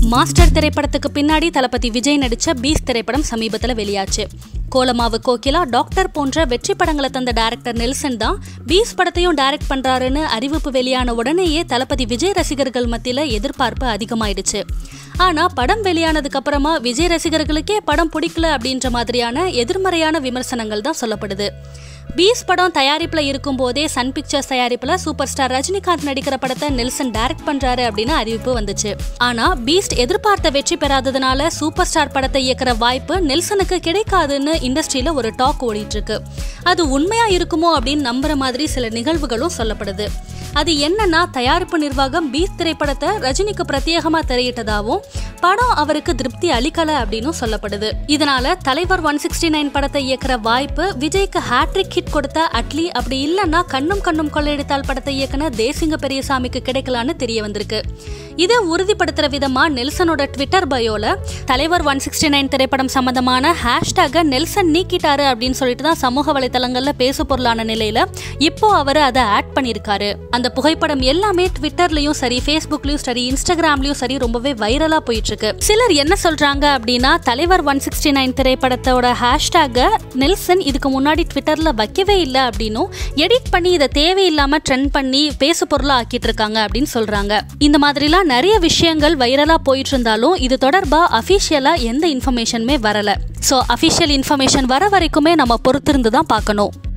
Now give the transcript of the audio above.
master திரைப்படத்துக்கு பின்னாடி தளபதி விஜய் நடிச்ச பீஸ் திரைப்படம் சமீபத்தில் வெளியாச்சு கோலமாவு கோகிலா டாக்டர் போன்ற வெற்றி படங்களை தந்த டைரக்டர் நெல்சன் தான் பீஸ் படத்தையும் டைரக்ட் பண்றாருன்னு அறிவிப்பு வெளியான உடனேயே தளபதி விஜய் ரசிகர்கள் மத்தியில எதிர்பார்ப்பு அதிகமாயிடுச்சு ஆனா படம் வெளியானதுக்கு அப்புறமா விஜய் ரசிகர்களுக்கே படம் பிடிக்கல அப்படின்ற மாதிரியான எதிர்மறையான விமர்சனங்கள் தான் சொல்லப்படுது பீஸ் படம் தயாரிப்புல இருக்கும் போதே சன் பிக்சர்ஸ் தயாரிப்புல சூப்பர் ஸ்டார் ரஜினிகாந்த் நடிக்கிற படத்தை நெல்சன் டைரக்ட் பண்றாரு அப்படின்னு அறிவிப்பு வந்துச்சு ஆனா பீஸ்ட் எதிர்பார்த்த வெற்றி பெறாததுனால சூப்பர் ஸ்டார் படத்தை இயக்குற வாய்ப்பு நெல்சனுக்கு கிடைக்காதுன்னு இண்டஸ்ட்ரியில ஒரு டாக் ஓடிட்டு இருக்கு அது உண்மையா இருக்குமோ அப்படின்னு நம்புற மாதிரி சில நிகழ்வுகளும் சொல்லப்படுது அது என்னன்னா தயாரிப்பு நிர்வாகம் பீஸ் திரைப்படத்தை ரஜினிக்கு பிரத்யேகமா திரையிட்டதாகவும் படம் அவருக்கு திருப்தி அளிக்கல அப்படின்னு சொல்லப்படுது இதனால தலைவர் ஒன் சிக்ஸ்டி நைன் படத்தை இயக்குற வாய்ப்பு விஜய்க்கு ஹேட்ரிக் ஹிட் கொடுத்த அட்லி அப்படி இல்லைன்னா கண்ணும் கண்ணும் கொள்ளையடித்தால் படத்தை இயக்குன தேசிங்க பெரியசாமிக்கு கிடைக்கலான்னு தெரிய வந்திருக்கு இதை உறுதிப்படுத்துற விதமா நெல்சனோட ட்விட்டர் பயோல தலைவர் ஒன் சிக்ஸ்டி நைன் திரைப்படம் சம்பந்தமான ஹேஷ்டேக நெல்சன் நீக்கிட்டாரு அப்படின்னு சொல்லிட்டு தான் சமூக வலைத்தளங்கள்ல பேசு பொருளான நிலையில இப்போ அவர் அதை ஆட் பண்ணியிருக்காரு அந்த புகைப்படம் எல்லாமே ட்விட்டர்லயும் சரி ஃபேஸ்புக்லயும் சரி இன்ஸ்டாகிராம்லயும் சரி ரொம்பவே வைரலா போயிட்டு இருக்கு சிலர் என்ன சொல்றாங்க அப்படின்னா தலைவர் ஒன் சிக்ஸ்டி நைன் திரைப்படத்தோட ஹேஷ்டேக நெல்சன் இதுக்கு முன்னாடி ட்விட்டர்ல வைக்கவே இல்லை அப்படின்னும் எடிட் பண்ணி இதை தேவையில்லாம ட்ரெண்ட் பண்ணி பேசு பொருளா ஆக்கிட்டு இருக்காங்க அப்படின்னு சொல்றாங்க இந்த மாதிரிலாம் நிறைய விஷயங்கள் வைரலா போயிட்டு இருந்தாலும் இது தொடர்பா அஃபிஷியலா எந்த இன்ஃபர்மேஷனுமே வரல ஸோ அஃபிஷியல் இன்ஃபர்மேஷன் வர வரைக்குமே நம்ம பொறுத்திருந்து தான் பார்க்கணும்